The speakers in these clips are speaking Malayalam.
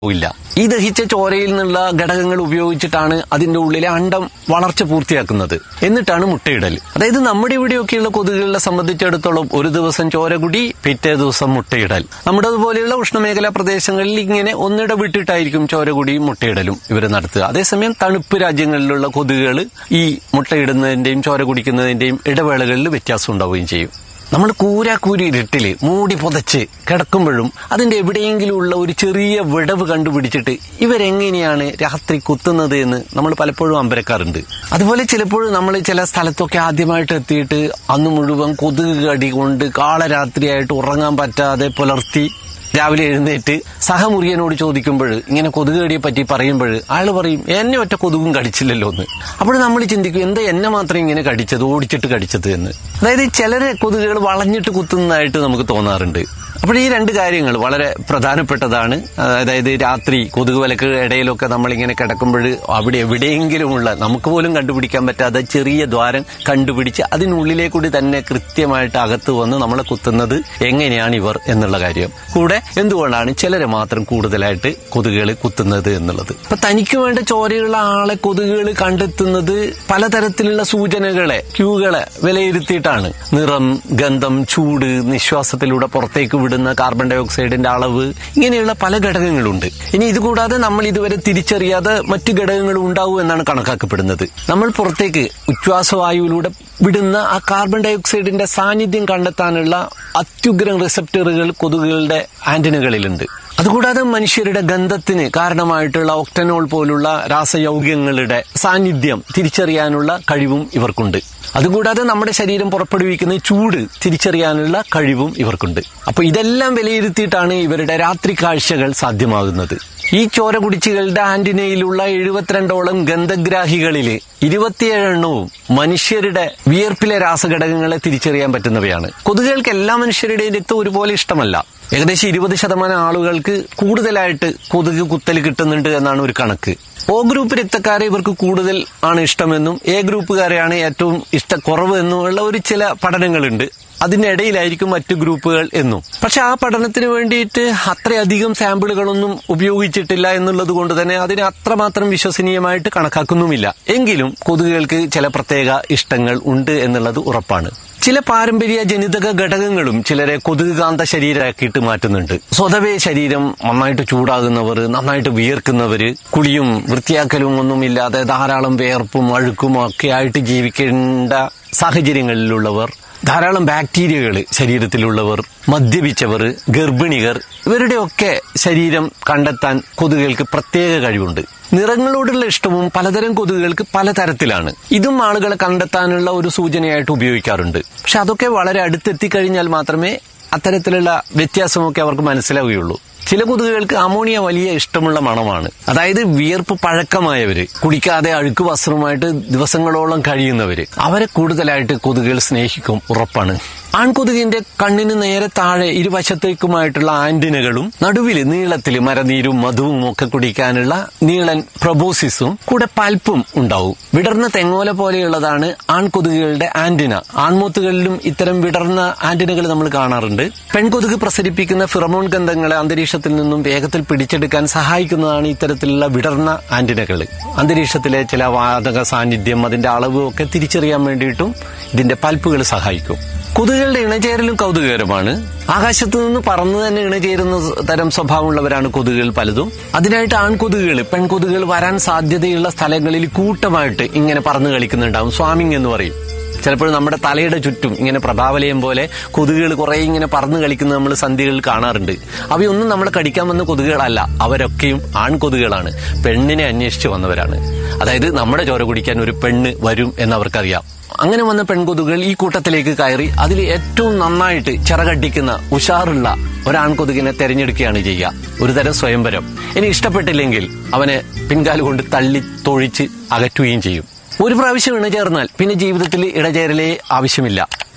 ഇല്ല ഈ ദഹിച്ച ചോരയിൽ നിന്നുള്ള ഘടകങ്ങൾ ഉപയോഗിച്ചിട്ടാണ് അതിന്റെ ഉള്ളിലെ അണ്ടം വളർച്ച പൂർത്തിയാക്കുന്നത് എന്നിട്ടാണ് മുട്ടയിടൽ അതായത് നമ്മുടെ ഇവിടെയൊക്കെയുള്ള കൊതുകുകളെ സംബന്ധിച്ചിടത്തോളം ഒരു ദിവസം ചോര കുടി പിറ്റേ ദിവസം മുട്ടയിടൽ നമ്മുടെ അതുപോലെയുള്ള ഉഷ്ണമേഖലാ പ്രദേശങ്ങളിൽ ഇങ്ങനെ ഒന്നിട വിട്ടിട്ടായിരിക്കും ചോര കുടിയും മുട്ടയിടലും ഇവർ നടത്തുക അതേസമയം തണുപ്പ് രാജ്യങ്ങളിലുള്ള കൊതുകുകൾ ഈ മുട്ടയിടുന്നതിന്റെയും ചോര കുടിക്കുന്നതിന്റെയും ഇടവേളകളിൽ വ്യത്യാസം ഉണ്ടാവുകയും ചെയ്യും നമ്മൾ കൂരാക്കൂരി ഇരുട്ടില് മൂടി പുതച്ച് കിടക്കുമ്പോഴും അതിന്റെ എവിടെയെങ്കിലും ഉള്ള ഒരു ചെറിയ വിടവ് കണ്ടുപിടിച്ചിട്ട് ഇവരെങ്ങനെയാണ് രാത്രി കുത്തുന്നത് എന്ന് നമ്മൾ പലപ്പോഴും അമ്പരക്കാറുണ്ട് അതുപോലെ ചിലപ്പോൾ നമ്മൾ ചില സ്ഥലത്തൊക്കെ ആദ്യമായിട്ട് എത്തിയിട്ട് അന്ന് മുഴുവൻ കൊതുക് കടി കൊണ്ട് കാളരാത്രിയായിട്ട് ഉറങ്ങാൻ പറ്റാതെ പുലർത്തി രാവിലെ എഴുന്നേറ്റ് സഹമുറിയനോട് ചോദിക്കുമ്പോൾ ഇങ്ങനെ കൊതുക് കടിയെ പറ്റി പറയുമ്പോൾ അയാൾ പറയും എന്നെ ഒറ്റ കൊതുകും കടിച്ചില്ലല്ലോ എന്ന് അപ്പോൾ നമ്മൾ ചിന്തിക്കും എന്താ എന്നെ മാത്രം ഇങ്ങനെ കടിച്ചത് ഓടിച്ചിട്ട് കടിച്ചത് എന്ന് അതായത് ചിലരെ കൊതുകുകൾ വളഞ്ഞിട്ട് കുത്തുന്നതായിട്ട് നമുക്ക് തോന്നാറുണ്ട് അപ്പോൾ ഈ രണ്ട് കാര്യങ്ങൾ വളരെ പ്രധാനപ്പെട്ടതാണ് അതായത് രാത്രി കൊതുക് വലക്ക് ഇടയിലൊക്കെ നമ്മളിങ്ങനെ കിടക്കുമ്പോൾ അവിടെ എവിടെയെങ്കിലുമുള്ള നമുക്ക് പോലും കണ്ടുപിടിക്കാൻ പറ്റാത്ത ചെറിയ ദ്വാരം കണ്ടുപിടിച്ച് അതിനുള്ളിലേക്കൂടി തന്നെ കൃത്യമായിട്ട് അകത്ത് വന്ന് നമ്മളെ കുത്തുന്നത് എങ്ങനെയാണ് ഇവർ എന്നുള്ള കാര്യം കൂടെ എന്തുകൊണ്ടാണ് ചിലരെ മാത്രം കൂടുതലായിട്ട് കൊതുകുകൾ കുത്തുന്നത് എന്നുള്ളത് ഇപ്പൊ തനിക്ക് വേണ്ട ചോരയുള്ള ആളെ കൊതുകുകൾ കണ്ടെത്തുന്നത് പലതരത്തിലുള്ള സൂചനകളെ ക്യൂകളെ വിലയിരുത്തിയിട്ടാണ് നിറം ഗന്ധം ചൂട് നിശ്വാസത്തിലൂടെ പുറത്തേക്ക് വിടുന്ന കാർബൺ ഡൈ ഓക്സൈഡിന്റെ അളവ് ഇങ്ങനെയുള്ള പല ഘടകങ്ങളുണ്ട് ഇനി ഇതുകൂടാതെ നമ്മൾ ഇതുവരെ തിരിച്ചറിയാതെ മറ്റു ഘടകങ്ങളും ഉണ്ടാവും എന്നാണ് കണക്കാക്കപ്പെടുന്നത് നമ്മൾ പുറത്തേക്ക് ഉച്ഛ്വാസവായുവിലൂടെ വിടുന്ന ആ കാർബൺ ഡൈ ഓക്സൈഡിന്റെ സാന്നിധ്യം കണ്ടെത്താനുള്ള അത്യുഗ്രം റിസപ്റ്ററുകൾ കൊതുകുകളുടെ ആന്റിനകളിലുണ്ട് അതുകൂടാതെ മനുഷ്യരുടെ ഗന്ധത്തിന് കാരണമായിട്ടുള്ള ഒക്ടനോൾ പോലുള്ള രാസയൗഗ്യങ്ങളുടെ സാന്നിധ്യം തിരിച്ചറിയാനുള്ള കഴിവും ഇവർക്കുണ്ട് അതുകൂടാതെ നമ്മുടെ ശരീരം പുറപ്പെടുവിക്കുന്ന ചൂട് തിരിച്ചറിയാനുള്ള കഴിവും ഇവർക്കുണ്ട് അപ്പൊ ഇതെല്ലാം വിലയിരുത്തിയിട്ടാണ് ഇവരുടെ രാത്രി കാഴ്ചകൾ സാധ്യമാകുന്നത് ഈ ചോര കുടിച്ചുകളുടെ ആന്റിനയിലുള്ള എഴുപത്തിരണ്ടോളം ഗന്ധഗ്രാഹികളില് ഇരുപത്തിയേഴെണ്ണവും മനുഷ്യരുടെ വിയർപ്പിലെ രാസഘടകങ്ങളെ തിരിച്ചറിയാൻ പറ്റുന്നവയാണ് കൊതുകുകൾക്ക് എല്ലാ മനുഷ്യരുടെയും രക്തം ഒരുപോലെ ഇഷ്ടമല്ല ഏകദേശം ഇരുപത് ശതമാനം ആളുകൾക്ക് കൂടുതലായിട്ട് കൊതുക് കുത്തൽ കിട്ടുന്നുണ്ട് എന്നാണ് ഒരു കണക്ക് ഒ ഗ്രൂപ്പ് രക്തക്കാരെ ഇവർക്ക് കൂടുതൽ ആണ് ഇഷ്ടമെന്നും എ ഗ്രൂപ്പുകാരെയാണ് ഏറ്റവും ഇഷ്ടക്കുറവ് എന്നുമുള്ള ഒരു ചില പഠനങ്ങളുണ്ട് അതിനിടയിലായിരിക്കും മറ്റു ഗ്രൂപ്പുകൾ എന്നും പക്ഷെ ആ പഠനത്തിന് വേണ്ടിയിട്ട് അത്രയധികം സാമ്പിളുകളൊന്നും ഉപയോഗിച്ചിട്ടില്ല എന്നുള്ളത് കൊണ്ട് തന്നെ അതിനെ അത്രമാത്രം വിശ്വസനീയമായിട്ട് കണക്കാക്കുന്നുമില്ല എങ്കിലും കൊതുകുകൾക്ക് ചില പ്രത്യേക ഇഷ്ടങ്ങൾ ഉണ്ട് എന്നുള്ളത് ഉറപ്പാണ് ചില പാരമ്പര്യ ജനിതക ഘടകങ്ങളും ചിലരെ കൊതുകുകാന്ത ശരീരമാക്കിയിട്ട് മാറ്റുന്നുണ്ട് സ്വതവേ ശരീരം നന്നായിട്ട് ചൂടാകുന്നവർ നന്നായിട്ട് വിയർക്കുന്നവര് കുളിയും വൃത്തിയാക്കലും ഒന്നുമില്ലാതെ ധാരാളം വിയർപ്പും അഴുക്കും ഒക്കെ ആയിട്ട് ജീവിക്കേണ്ട സാഹചര്യങ്ങളിലുള്ളവർ ധാരാളം ബാക്ടീരിയകൾ ശരീരത്തിലുള്ളവർ മദ്യപിച്ചവർ ഗർഭിണികർ ഇവരുടെയൊക്കെ ശരീരം കണ്ടെത്താൻ കൊതുകുകൾക്ക് പ്രത്യേക കഴിവുണ്ട് നിറങ്ങളോടുള്ള ഇഷ്ടവും പലതരം കൊതുകുകൾക്ക് പലതരത്തിലാണ് ഇതും ആളുകളെ കണ്ടെത്താനുള്ള ഒരു സൂചനയായിട്ട് ഉപയോഗിക്കാറുണ്ട് പക്ഷെ അതൊക്കെ വളരെ അടുത്തെത്തിക്കഴിഞ്ഞാൽ മാത്രമേ അത്തരത്തിലുള്ള വ്യത്യാസമൊക്കെ അവർക്ക് മനസ്സിലാവുകയുള്ളൂ ചില കൊതുകുകൾക്ക് അമോണിയ വലിയ ഇഷ്ടമുള്ള മണമാണ് അതായത് വിയർപ്പ് പഴക്കമായവര് കുടിക്കാതെ അഴുക്ക് വസ്ത്രവുമായിട്ട് ദിവസങ്ങളോളം കഴിയുന്നവര് അവരെ കൂടുതലായിട്ട് കൊതുകുകൾ സ്നേഹിക്കും ഉറപ്പാണ് ആൺകൊതുകിന്റെ കണ്ണിന് നേരെ താഴെ ഇരുവശത്തേക്കുമായിട്ടുള്ള ആന്റിനകളും നടുവില് നീളത്തില് മരനീരും മധുവും ഒക്കെ കുടിക്കാനുള്ള നീളൻ പ്രൊബോസിസും കൂടെ പൽപ്പും ഉണ്ടാവും വിടർന്ന തെങ്ങോല പോലെയുള്ളതാണ് ആൺകൊതുകുകളുടെ ആന്റിന ആൺമൂത്തുകളിലും ഇത്തരം വിടർന്ന ആന്റിനകൾ നമ്മൾ കാണാറുണ്ട് പെൺകൊതുക് പ്രസരിപ്പിക്കുന്ന ഫിറമോൺ ഗന്ധങ്ങളെ അന്തരീക്ഷത്തിൽ നിന്നും വേഗത്തിൽ പിടിച്ചെടുക്കാൻ സഹായിക്കുന്നതാണ് ഇത്തരത്തിലുള്ള വിടർന്ന ആന്റിനകൾ അന്തരീക്ഷത്തിലെ ചില വാതക സാന്നിധ്യം അതിന്റെ അളവ് ഒക്കെ തിരിച്ചറിയാൻ വേണ്ടിയിട്ടും ഇതിന്റെ പൽപ്പുകൾ സഹായിക്കും കൊതുകുകളുടെ ഇണചേരലും കൗതുകകരമാണ് ആകാശത്തു നിന്ന് പറന്ന് തന്നെ ഇണചേരുന്ന തരം സ്വഭാവമുള്ളവരാണ് കൊതുകുകൾ പലതും അതിനായിട്ട് ആൺകൊതുകുകൾ പെൺകൊതുകുകൾ വരാൻ സാധ്യതയുള്ള സ്ഥലങ്ങളിൽ കൂട്ടമായിട്ട് ഇങ്ങനെ പറന്ന് കളിക്കുന്നുണ്ടാവും സ്വാമിങ് എന്ന് പറയും ചിലപ്പോൾ നമ്മുടെ തലയുടെ ചുറ്റും ഇങ്ങനെ പ്രഭാവലയം പോലെ കൊതുകുകൾ കുറെ ഇങ്ങനെ പറന്ന് കളിക്കുന്നത് നമ്മൾ സന്ധികളിൽ കാണാറുണ്ട് അവയൊന്നും നമ്മളെ കടിക്കാൻ വന്ന കൊതുകുകളല്ല അവരൊക്കെയും ആൺകൊതുകുകളാണ് പെണ്ണിനെ അന്വേഷിച്ച് വന്നവരാണ് അതായത് നമ്മുടെ ചോര കുടിക്കാൻ ഒരു പെണ്ണ് വരും എന്നവർക്കറിയാം അങ്ങനെ വന്ന പെൺകൊതുകുകൾ ഈ കൂട്ടത്തിലേക്ക് കയറി അതിൽ ഏറ്റവും നന്നായിട്ട് ചിറകടിക്കുന്ന ഉഷാറുള്ള ഒരാൺകൊതുകിനെ തെരഞ്ഞെടുക്കുകയാണ് ചെയ്യുക ഒരു തരം സ്വയംവരം ഇനി ഇഷ്ടപ്പെട്ടില്ലെങ്കിൽ അവനെ പിൻകാല് കൊണ്ട് തള്ളി തൊഴിച്ച് അകറ്റുകയും ചെയ്യും ഒരു പ്രാവശ്യം ഇണചേർന്നാൽ പിന്നെ ജീവിതത്തിൽ ഇടചേരലേ ആവശ്യമില്ല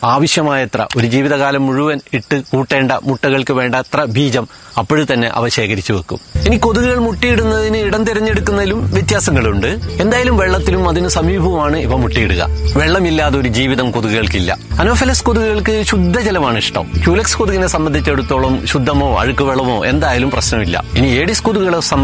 ആവശ്യമായത്ര ഒരു ജീവിതകാലം മുഴുവൻ ഇട്ട് കൂട്ടേണ്ട മുട്ടകൾക്ക് വേണ്ടത്ര ബീജം അപ്പോഴും തന്നെ അവ ശേഖരിച്ചു വെക്കും ഇനി കൊതുകുകൾ മുട്ടയിടുന്നതിന് ഇടം തിരഞ്ഞെടുക്കുന്നതിലും വ്യത്യാസങ്ങളുണ്ട് എന്തായാലും വെള്ളത്തിലും അതിന് സമീപവുമാണ് ഇവ മുട്ടയിടുക വെള്ളമില്ലാതെ ഒരു ജീവിതം കൊതുകുകൾക്കില്ല അനോഫലസ് കൊതുകുകൾക്ക് ശുദ്ധജലമാണ് ഇഷ്ടം ക്യൂലക്സ് കൊതുകിനെ സംബന്ധിച്ചിടത്തോളം ശുദ്ധമോ അഴുക്ക് വെള്ളമോ എന്തായാലും പ്രശ്നമില്ല ഇനി ഏഡിസ് കൊതുകുകളെ സംബന്ധിച്ച്